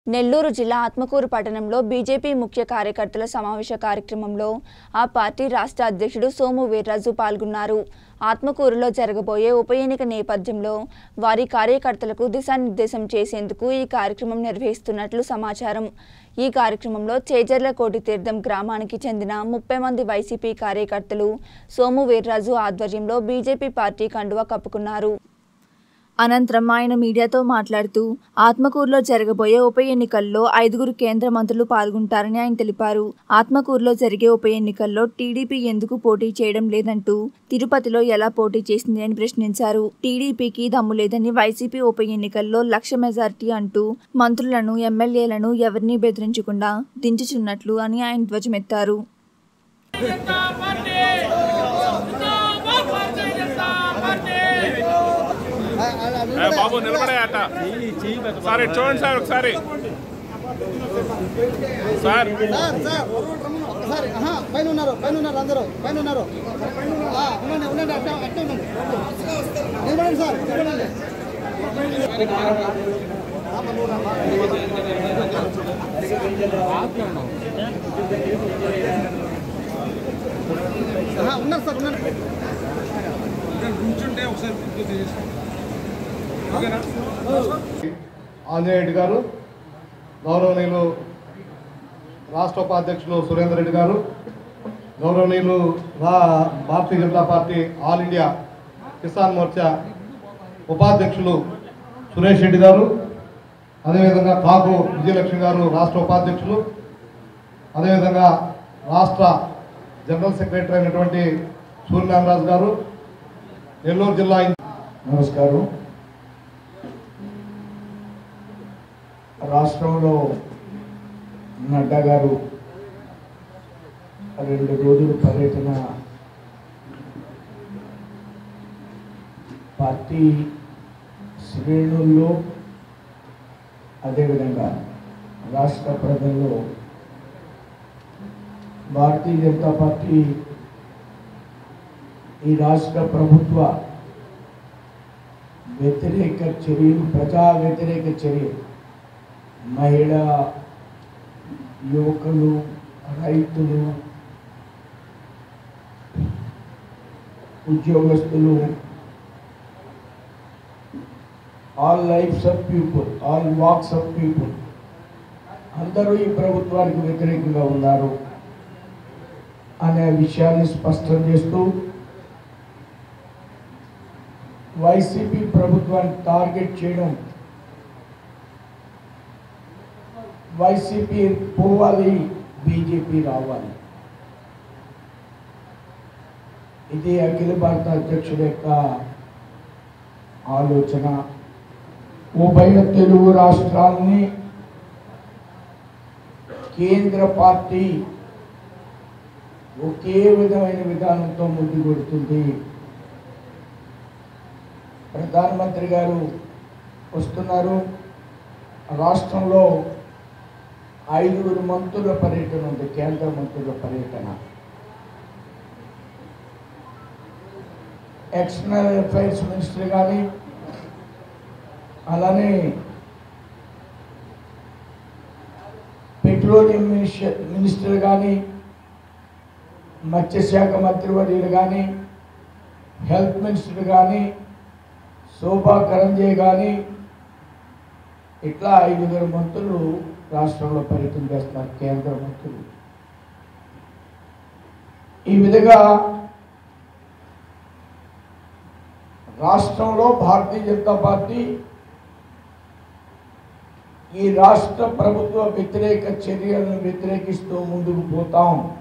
నెల్లూరు జిల్లా ఆత్మకూరు పట్టణంలో బీజేపీ ముఖ్య కార్యకర్తల సమావేశ కార్యక్రమంలో ఆ పార్టీ రాష్ట్ర అధ్యక్షుడు సోము వీర్రాజు పాల్గొన్నారు ఆత్మకూరులో జరగబోయే ఉప ఎన్నిక నేపథ్యంలో వారి కార్యకర్తలకు దిశానిర్దేశం చేసేందుకు ఈ కార్యక్రమం నిర్వహిస్తున్నట్లు సమాచారం ఈ కార్యక్రమంలో చేజర్ల కోటితీర్థం గ్రామానికి చెందిన ముప్పై మంది వైసీపీ కార్యకర్తలు సోము వీర్రాజు ఆధ్వర్యంలో బీజేపీ పార్టీ కండువా కప్పుకున్నారు అనంతరం ఆయన మీడియాతో మాట్లాడుతూ ఆత్మకూరులో జరగబోయే ఉప ఎన్నికల్లో ఐదుగురు కేంద్ర మంత్రులు పాల్గొంటారని ఆయన తెలిపారు ఆత్మకూరులో జరిగే ఉప ఎన్నికల్లో టీడీపీ ఎందుకు పోటీ చేయడం లేదంటూ తిరుపతిలో ఎలా పోటీ చేసింది అని ప్రశ్నించారు టీడీపీకి దమ్ము లేదని వైసీపీ ఉప ఎన్నికల్లో లక్ష మెజార్టీ అంటూ మంత్రులను ఎమ్మెల్యేలను ఎవరినీ బెదిరించకుండా దించుచున్నట్లు అని ఆయన ధ్వజమెత్తారు ఏ బాబు నిలబడే అట సార్ ఇటు చూడండి సార్ ఒకసారి సార్ సార్ సార్ ఒక్కసారి ఆహా, పైన ఉన్నారు పైన ఉన్నారు అందరూ పైన ఉన్నారు ఆ, ఉండండి ఉండండి అట్లా అట్లా ఉండండి నిలబడండి సార్ నిలబడండి ఆహా, ఉన్నారు సార్ ఉన్నారు ఆంజనేయ రెడ్డి గారు గౌరవనీయులు రాష్ట్ర ఉపాధ్యక్షులు సురేందర్ రెడ్డి గారు గౌరవనీయులు రా Bharatiya Janata party all India Kisan Morcha ఉపాధ్యక్షులు సురేష్ రెడ్డి గారు అదేవిధంగా కాపు విజయలక్ష్మి గారు రాష్ట్ర ఉపాధ్యక్షులు అదేవిధంగా రాష్ట్ర జనరల్ సెక్రటరీ అయినటువంటి సూర్యనారాయణరాజు గారు నెల్లూరు జిల్లా ఇన్- నమస్కారం రాష్ట్రంలో నడ్డా గారు రెండు రోజులు పర్యటన పార్టీ శ్రేణుల్లో అదేవిధంగా రాష్ట్ర ప్రజల్లో భారతీయ జనతా పార్టీ ఈ రాష్ట్ర ప్రభుత్వ వ్యతిరేక చర్యలు ప్రజా వ్యతిరేక చర్యలు మహిళ యువకులు రైతులు ఉద్యోగస్తులు all lifes of people all walks of people అందరూ ఈ ప్రభుత్వానికి వ్యతిరేకంగా ఉన్నారు అనే విషయాన్ని స్పష్టం చేస్తూ వైసీపీ ప్రభుత్వాన్ని టార్గెట్ చేయడం వైసీపీ పోవాలి బీజేపీ రావాలి ఇది అఖిల భారత అధ్యక్షుడి యొక్క ఆలోచన ఉభయ తెలుగు రాష్ట్రాలని కేంద్ర పార్టీ ఒకే విధమైన విధానంతో ముందుకు పెడుతుంది ప్రధానమంత్రి గారు వస్తున్నారు రాష్ట్రంలో ఐదుగురు మంత్రుల పర్యటన ఉంది కేంద్ర మంత్రుల పర్యటన ఎక్స్టర్నల్ అఫైర్స్ మినిస్టర్ కానీ అలానే పెట్రోలియం మినిస్టర్ మినిస్టర్ కానీ మత్స్యశాఖ మంత్రివర్యులు కానీ హెల్త్ మినిస్టర్ కానీ శోభా కరంజే కానీ ఇట్లా ఐదుగురు మంత్రులు రాష్ట్రంలో పర్యటన చేస్తున్నారు కేంద్ర మంత్రులు ఈ విధంగా రాష్ట్రంలో భారతీయ జనతా పార్టీ ఈ రాష్ట్ర ప్రభుత్వ వ్యతిరేక చర్యలను వ్యతిరేకిస్తూ ముందుకు పోతాం